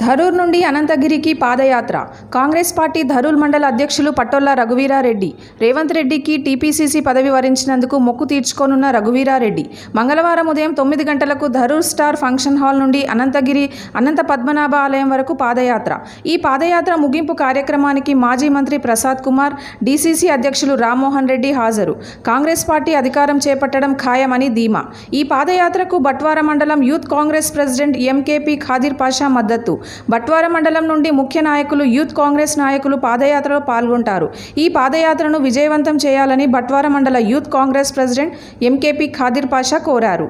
ధరూర్ నుండి అనంతగిరికి పాదయాత్ర కాంగ్రెస్ పార్టీ ధరూర్ మండల అధ్యక్షులు పట్టొల్ల రఘువీరారెడ్డి రేవంత్ రెడ్డికి టీపీసీసీ పదవి వరించినందుకు మొక్కు తీర్చుకోనున్న రఘువీరారెడ్డి మంగళవారం ఉదయం తొమ్మిది గంటలకు ధరూర్ స్టార్ ఫంక్షన్ హాల్ నుండి అనంతగిరి అనంత పద్మనాభ ఆలయం వరకు పాదయాత్ర ఈ పాదయాత్ర ముగింపు కార్యక్రమానికి మాజీ మంత్రి ప్రసాద్ కుమార్ డీసీసీ అధ్యక్షులు రామ్మోహన్ రెడ్డి హాజరు కాంగ్రెస్ పార్టీ అధికారం చేపట్టడం ఖాయమని ధీమా ఈ పాదయాత్రకు బట్వార మండలం youth Congress president MKP Khadir Pasha మద్దతు బట్వార మండలం నుండి ముఖ్య నాయకులు యూత్ కాంగ్రెస్ నాయకులు పాదయాత్రలో పాల్గొంటారు ఈ పాదయాత్రను విజయవంతం చేయాలని బట్వార మండల youth Congress president MKP Khadir Pasha కోరారు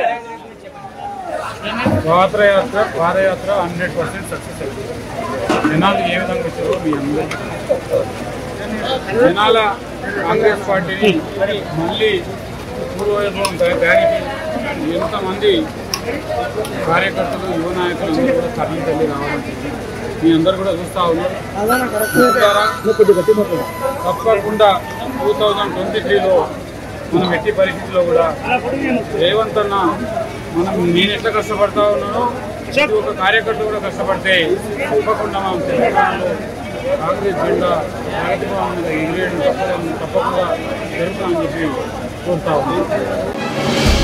పాదయాత్ర పాదయాత్ర హండ్రెడ్ పర్సెంట్ సక్సెస్ అయింది జనాలు ఏ విధంగా వచ్చారో మీ అందరికీ జనాల కాంగ్రెస్ పార్టీని మళ్ళీ పూర్వవైభవం తేడానికి ఎంతమంది కార్యకర్తలు యువ నాయకులు అందరూ కూడా తరలి తల్లి రావడం జరిగింది. మీ అందరు కూడా చూస్తూ ఉన్నారు చూస్తారా? తప్పకుండా టూ థౌజండ్ ట్వంటీ త్రీలో మనం ఎట్టి పరిస్థితుల్లో కూడా రేవంత్ అన్న మనం నేను ఎట్లా కష్టపడతా ఉన్నానో ప్రతి ఒక్క కార్యకర్త కూడా కష్టపడితే తప్పకుండా మనం తెలంగాణలో కాంగ్రెస్ జెండా ప్రగతి భవన్ ఎగిరేయడం తప్పకుండా తప్పకుండా జరుగుతామని చెప్పి కోరుతా ఉన్నాను